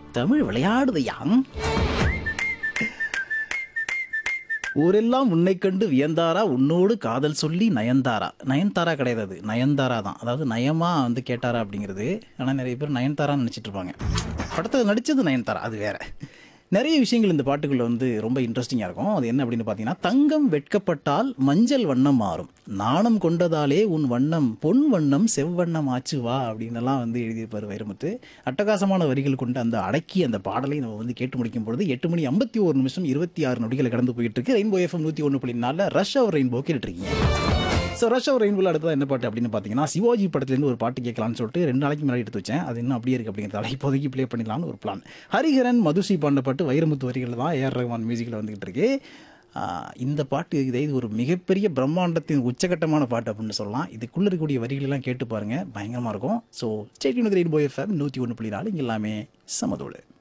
தமிழ் விளையாடுதையாம் ஊரெல்லாம் உன்னை கண்டு வியந்தாரா உன்னோடு காதல் சொல்லி நயன்தாரா நயன்தாரா கிடையாது அது நயன்தாரா தான் அதாவது நயமா வந்து கேட்டாரா அப்படிங்கிறது ஆனால் நிறைய பேர் நயன்தாரான்னு நினச்சிட்டு இருப்பாங்க படத்தில் நடித்தது நயன்தாரா அது வேற நிறைய விஷயங்கள் இந்த பாட்டுக்குள்ள வந்து ரொம்ப இன்ட்ரெஸ்டிங்காக இருக்கும் அது என்ன அப்படின்னு பார்த்தீங்கன்னா தங்கம் வெட்கப்பட்டால் மஞ்சள் வண்ணம் மாறும் நாணம் கொண்டதாலே உன் வண்ணம் பொன் வண்ணம் செவ்வண்ணம் ஆச்சு வா அப்படின்னெல்லாம் வந்து எழுதியிருப்பார் வைரமுத்து அட்டகாசமான வரிகள் கொண்ட அந்த அடக்கி அந்த பாடலை நம்ம வந்து கேட்டு முடிக்கும் பொழுது எட்டு மணி ஐம்பத்தி ஒரு நிமிஷம் இருபத்தி ஆறு நொடிகளை கடந்து போயிட்டு இருக்கு ரெயின்போ எஃப்எம் நூற்றி ஒன்று புள்ளி நாலில் ரஷ் அவர் ரெயின்போ கேட்டுருக்கீங்க ஸோ ரஷ் அவர் ரெயின்போல அடுத்தது என்ன பாட்டு அப்படின்னு பார்த்தீங்கன்னா சிவாஜி படத்துலேருந்து ஒரு பாட்டு கேட்கலாம்னு சொல்லிட்டு ரெண்டு நாளைக்கு முன்னாடி எடுத்து வச்சேன் அது இன்னும் அப்படியே இருக்குது அப்படிங்கிறதால இப்போதைக்கு ப்ளே பண்ணிடலாம்னு ஒரு பிளான் ஹரிஹரன் மதுஸ்ரீ பாண்ட பாட்டு வைரமுத்து வரிகள் தான் ஏஆர் ரஹ்மான் மியூசிக்கில் வந்துகிட்டு இருக்கு ஆஹ் இந்த பாட்டு இதை இது ஒரு மிகப்பெரிய பிரம்மாண்டத்தின் உச்சகட்டமான பாட்டு அப்படின்னு சொல்லலாம் இதுக்குள்ளே இருக்கக்கூடிய வரிகள் எல்லாம் கேட்டு பாருங்க பயங்கரமாக இருக்கும் so state unit rainbow FM நூற்றி ஒன்று புள்ளி நாலு இங்கே எல்லாமே சமதோடு